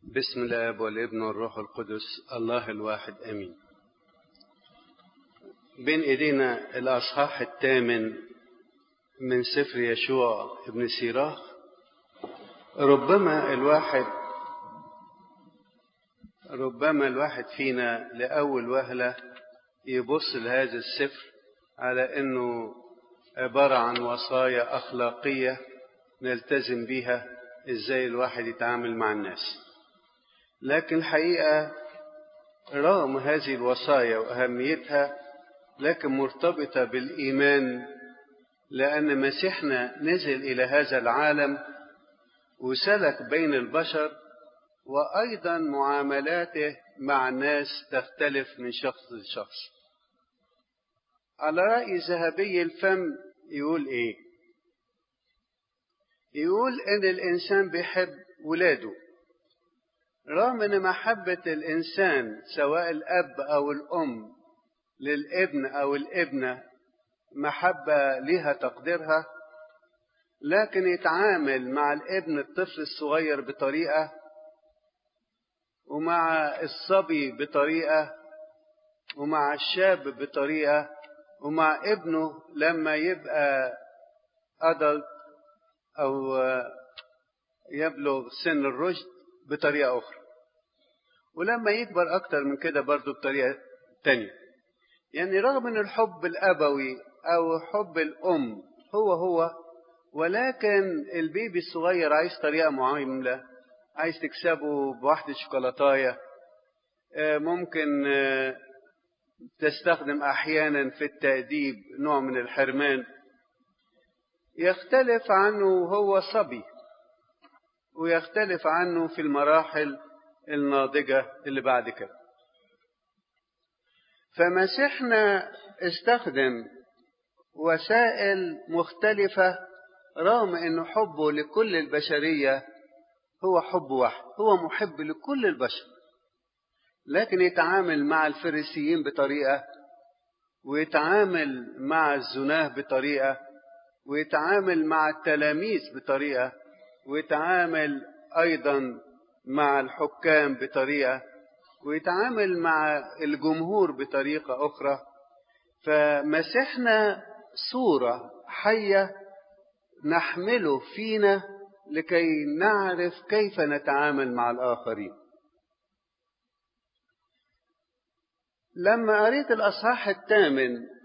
بسم الاب والابن والروح القدس الله الواحد امين بين ايدينا الاصحاح الثامن من سفر يشوع ابن سيراخ ربما الواحد ربما الواحد فينا لاول وهله يبص لهذا السفر على انه عباره عن وصايا اخلاقيه نلتزم بيها ازاي الواحد يتعامل مع الناس لكن الحقيقه رغم هذه الوصايا واهميتها لكن مرتبطه بالايمان لان مسيحنا نزل الى هذا العالم وسلك بين البشر وايضا معاملاته مع الناس تختلف من شخص لشخص على راي ذهبي الفم يقول ايه يقول ان الانسان بيحب ولاده رغم ان محبه الانسان سواء الاب او الام للابن او الابنه محبه لها تقديرها لكن يتعامل مع الابن الطفل الصغير بطريقه ومع الصبي بطريقه ومع الشاب بطريقه ومع ابنه لما يبقى أدلت أو يبلغ سن الرشد بطريقة أخرى ولما يكبر أكتر من كده برضه بطريقة تانية يعني رغم أن الحب الأبوي أو حب الأم هو هو ولكن البيبي الصغير عايز طريقة معاملة عايز تكسبه بواحدة شوكولاتاية ممكن تستخدم احيانا في التاديب نوع من الحرمان يختلف عنه هو صبي ويختلف عنه في المراحل الناضجه اللي بعد كده فمسيحنا استخدم وسائل مختلفه رغم انه حبه لكل البشريه هو حب واحد هو محب لكل البشر لكن يتعامل مع الفريسيين بطريقة ويتعامل مع الزناه بطريقة ويتعامل مع التلاميذ بطريقة ويتعامل أيضا مع الحكام بطريقة ويتعامل مع الجمهور بطريقة أخرى فمسيحنا صورة حية نحمله فينا لكي نعرف كيف نتعامل مع الآخرين لما قريت الأصحاح الثامن